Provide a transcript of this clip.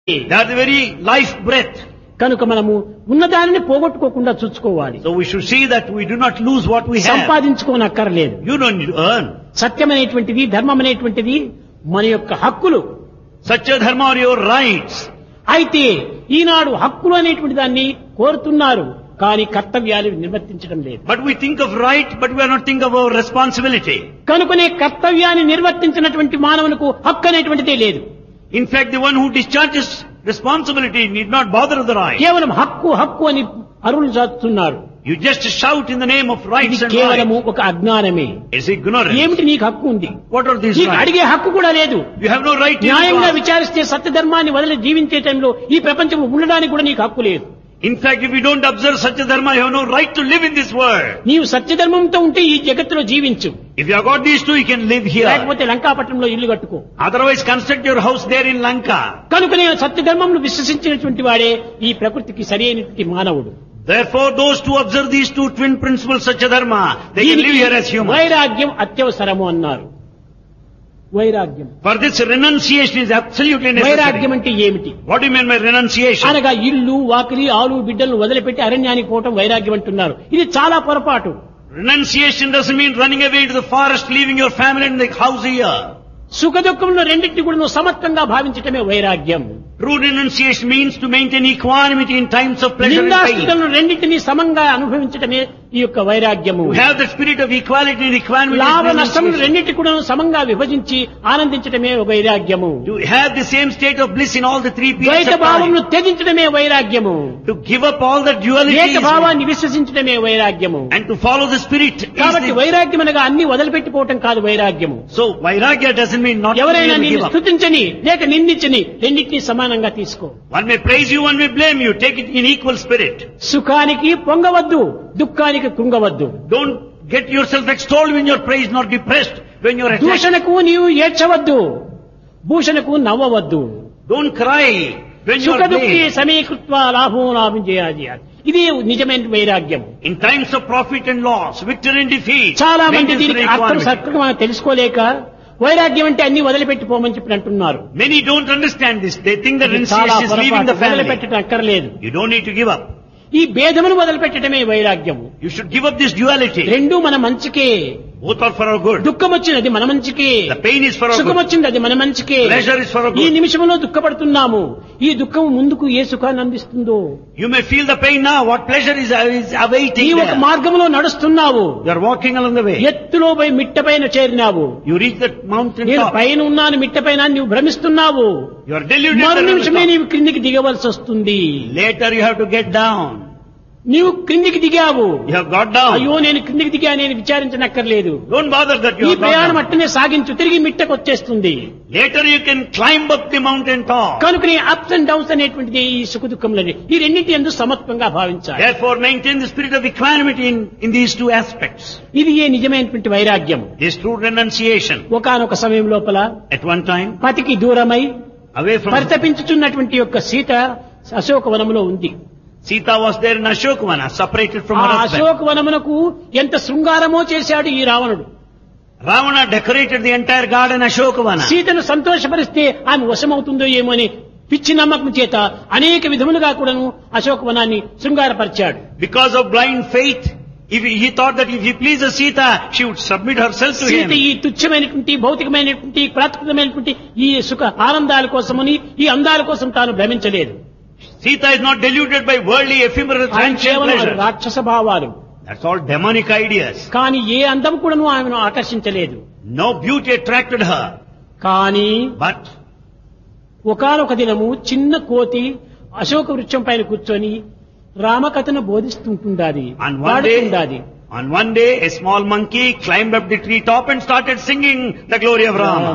They are the very life breath. కనుక మనము ఉన్నదానిని పోగొట్టుకోకుండా చూసుకోవాలి So we should see that we do not lose what we have. సంపాదించుకోనక్కర్లేదు You don't need to earn. సత్యం అనేటువంటిది ధర్మం అనేటువంటిది మన యొక్క హక్కులు Such a dharma are your rights. అయితే ఈనాడు హక్కులు అనేటువంటి దాన్ని కోరుతున్నారు కానీ కర్తవ్యాలు నిర్వర్తించడం లేదు But we think of right, but we are not thinking of our responsibility. కనుకనే కర్తవ్యాన్ని నిర్వర్తించినటువంటి మానవునికి హక్కు అనేటువంటిదే లేదు In fact, the one who discharges responsibility need not bother the right. కేవలం హక్కు హక్కు అని అరువులు చాటుతున్నారు You just shout in the name of ఇది rights and కేవలము rights. ఒక అజ్ఞానమే It's ignorance. ఏమిటి నీకు హక్కు ఉంది What are these నీకు rights? అడిగే హక్కు కూడా లేదు You have no right to న్యాయంగా ask. విచారిస్తే సత్యధర్మాన్ని వదిలి జీవించే టైంలో ఈ ప్రపంచంలో ఉండడానికి కూడా నీకు హక్కు లేదు In fact, if you don't observe such a dharma, you have no right to live in this world. నీవు సత్యధర్మంతో ఉంటే ఈ జగత్తులో జీవించు If you have got these two, you can live here. లేకపోతే లంకాపట్నంలో ఇల్లు కట్టుకో Otherwise, construct your house there in Lanka. కనుక నేను సత్యధర్మంను విశ్వసించినటువంటి వాడే ఈ ప్రకృతికి సరైనటువంటి మానవుడు Therefore, those who observe these two twin principles, such a dharma, they can live దీనికి here as humans. వైరాగ్యం అత్యవసరము అన్నారు వైరాగ్యం For this, renunciation is absolutely వైరాగ్యం necessary. అంటే ఏమిటి What do you mean by renunciation? అనగా ఇల్లు వాకిలి ఆలు బిడ్డలను వదిలిపెట్టి అరణ్యానికి పోవటం వైరాగ్యం అంటున్నారు ఇది చాలా పొరపాటు Renunciation doesn't mean running away into the forest, leaving your family and the house here. సుఖ దుఃఖంలో రెండింటిని కూడా నువ్వు సమత్వంగా భావించటమే వైరాగ్యం True renunciation means to maintain equanimity in times of pleasure and pain. నిందాస్తులను రెండింటినీ సమంగా అనుభవించటమే ఈ యొక్క వైరాగ్యము To have the spirit of equality and equanimity. is లాభ నష్టములు renunciation. రెండింటి కూడా సమంగా విభజించి ఆనందించటమే ఒక వైరాగ్యము To have the same state of bliss in all the three periods ద్వైత of భావమును time. త్యజించడమే వైరాగ్యము To give up all the duality ఏక భావాన్ని విశ్వసించడమే వైరాగ్యము and to follow the spirit. is కాబట్టి the- వైరాగ్యం అనగా అన్ని వదిలిపెట్టిపోవటం కాదు వైరాగ్యము So Vairagya doesn't mean not to ఎవరైనా really నిన్ను give up. స్థుతించని లేక నిందించని రెండింటినీ సమానంగా తీసుకో One may praise you, one may blame you. Take it in equal spirit. సుఖానికి పొంగవద్దు దుఃఖానికి కృంగవద్దు Don't get yourself extolled when you're praised, nor depressed when you're attacked. దూషణకు నీవు ఏడ్చవద్దు భూషణకు నవ్వవద్దు Don't cry when సుఖ you're దుఃఖి blamed. సమీకృత్వ లాభం లాభం చేయాలి ఇది నిజమైన వైరాగ్యం In times of profit and loss, victory and defeat, చాలా మంది maintain దీనికి అర్థం equanimity. సత్యం మనం తెలుసుకోలేక వైరాగ్యం అంటే అన్ని వదిలిపెట్టిపోమని చెప్పి అంటున్నారు Many don't understand this. They think that ఇది చాలా renunciation is leaving పొరపాటు the family. వదిలిపెట్టడం అక్కర్లేదు You don't need to give up. ఈ భేదమును వదిలిపెట్టడమే వైరాగ్యము You should give up this duality. రెండూ మన మంచికే Both are for our good. దుఃఖం వచ్చినది మన మంచికే The pain is for our సుఖం good. వచ్చింది అది మన మంచికే Pleasure is for our ఈ good. నిమిషంలో దుఃఖపడుతున్నాము ఈ దుఃఖం ముందుకు ఏ సుఖాన్ని అందిస్తుందో You may feel the pain now. What pleasure is, is ఈ awaiting ఒక there? మార్గంలో నడుస్తున్నావు You are walking along the way. ఎత్తులో పోయి మిట్ట పైన చేరినావు You reach the mountain నేను top. పైన ఉన్నాను మిట్ట పైన అని నువ్వు భ్రమిస్తున్నావు You are deluded. మరు that on the నిమిషమే top. నీవు క్రిందికి దిగవలసి వస్తుంది Later you have to get down. నీవు క్రిందికి దిగావు You have got down. అయ్యో నేను క్రిందికి దిగా నేను విచారించనక్కర్లేదు Don't bother that you ఈ have got ప్రయాణం down. అట్టనే సాగించు తిరిగి మిట్టకు వచ్చేస్తుంది Later you can climb up the mountain top. కనుక నీ అప్స్ అండ్ డౌన్స్ అనేటువంటిది ఈ సుఖ దుఃఖములని ఈ రెండింటి ఎందు సమత్వంగా భావించాలి Therefore maintain the spirit of equanimity in, in these two aspects. ఇది ఏ నిజమైనటువంటి వైరాగ్యం This true renunciation. ఒకానొక సమయం లోపల At one time, పతికి దూరమై away from పరితపించుచున్నటువంటి యొక్క సీత అశోకవనములో ఉంది Sita was there in Ashokvana, separated from ఆ her husband. అశోకవనమునకు ఎంత శృంగారమో చేశాడు ఈ రావణుడు Ravana decorated the entire garden Ashokvana. సీతను సంతోషపరిస్తే ఆమె వశమవుతుందో ఏమో అని పిచ్చి నమ్మకం చేత అనేక విధములుగా కూడాను అశోకవనాన్ని శృంగారపరిచాడు Because of blind faith, if he, he thought that if he pleases Sita, she would submit herself to Sita him. ఈ తుచ్చమైనటువంటి భౌతికమైనటువంటి ప్రాకృతమైనటువంటి ఈ సుఖ ఆనందాల కోసమని ఈ అందాల కోసం తాను భ్రమించలేదు Sita is not deluded by worldly ephemeral ఆయన transient కేవలం pleasure. రాక్షస భావాలు That's all demonic ideas. కానీ ఏ అందం కూడాను ఆమెను ఆకర్షించలేదు No beauty attracted her. కానీ But ఒకానొక దినము చిన్న కోతి అశోక వృక్షం పైన కూర్చొని రామకథను బోధిస్తుంటుండాది on one పాడుతుండాది day, on one day, a small monkey climbed up the tree top and started singing the glory of Rama.